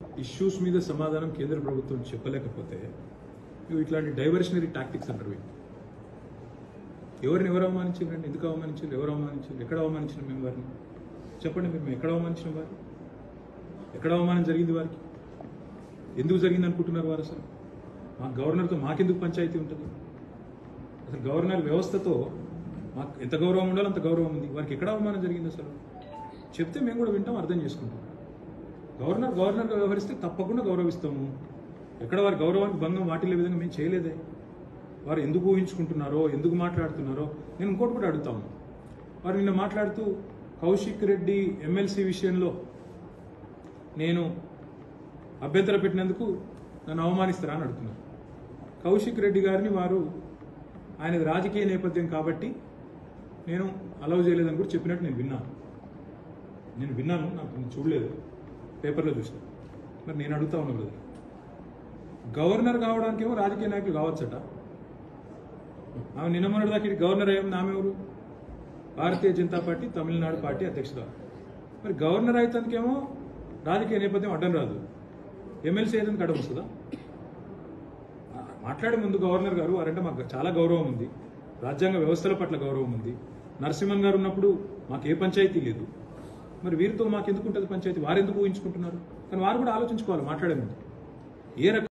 Issues మీద సమాధానం కేంద్ర ప్రభుత్వం చెప్పలేకపోతే ఇవి ఇట్లాంటి డైవర్షనరీ టాక్టిక్స్ అంటారు వీటిని. ఎవరిని ఎవరు అవమానించారండి ఎందుకు అవమానించారు ఎవరు అవమానించారు ఎక్కడ అవమానించిన మేము వారిని చెప్పండి మీరు మేము ఎక్కడ అవమానించిన వారు ఎక్కడ అవమానం జరిగింది వారికి ఎందుకు జరిగింది అనుకుంటున్నారు వారు అసలు మా గవర్నర్తో మాకెందుకు పంచాయతీ ఉంటుంది అసలు గవర్నర్ వ్యవస్థతో మాకు ఎంత గౌరవం ఉండాలో అంత గౌరవం ఉంది వారికి ఎక్కడ అవమానం జరిగింది అసలు చెప్తే మేము కూడా వింటాం అర్థం చేసుకుంటాం గవర్నర్ గవర్నర్గా వ్యవహరిస్తే తప్పకుండా గౌరవిస్తాము ఎక్కడ వారి గౌరవానికి భంగం వాటిల్లే విధంగా మేము చేయలేదే వారు ఎందుకు ఊహించుకుంటున్నారో ఎందుకు మాట్లాడుతున్నారో నేను ఇంకోటి కూడా అడుగుతాము వారు నిన్న మాట్లాడుతూ కౌశిక్ రెడ్డి ఎమ్మెల్సీ విషయంలో నేను అభ్యంతరం పెట్టినందుకు నన్ను అవమానిస్తారా అని అడుగుతున్నారు కౌశిక్ రెడ్డి గారిని వారు ఆయనది రాజకీయ నేపథ్యం కాబట్టి నేను అలౌ చేయలేదని కూడా చెప్పినట్టు నేను విన్నాను నేను విన్నాను నాకు నేను చూడలేదు పేపర్లో చూసాను మరి నేను అడుగుతా ఉన్నా బ్రదర్ గవర్నర్ కావడానికి ఏమో రాజకీయ నాయకులు కావచ్చట ఆమె నిన్న మొన్నటి దాకా ఇటు గవర్నర్ అయ్యింది ఆమె ఎవరు భారతీయ జనతా పార్టీ తమిళనాడు పార్టీ అధ్యక్షురాలు మరి గవర్నర్ అయితేందుకేమో రాజకీయ నేపథ్యం అడ్డం రాదు ఎమ్మెల్సీ అయితే అడ్డం వస్తుందా ఆ, మాట్లాడే ముందు గవర్నర్ గారు వారంటే మాకు చాలా గౌరవం ఉంది రాజ్యాంగ వ్యవస్థల పట్ల గౌరవం ఉంది నరసింహన్ గారు ఉన్నప్పుడు మాకు ఏ పంచాయతీ లేదు మరి వీరితో మాకు ఎందుకు ఉంటుంది పంచాయతీ వారు ఎందుకు ఊహించుకుంటున్నారు కానీ వారు కూడా ఆలోచించుకోవాలి మాట్లాడే ముందు ఏ రకం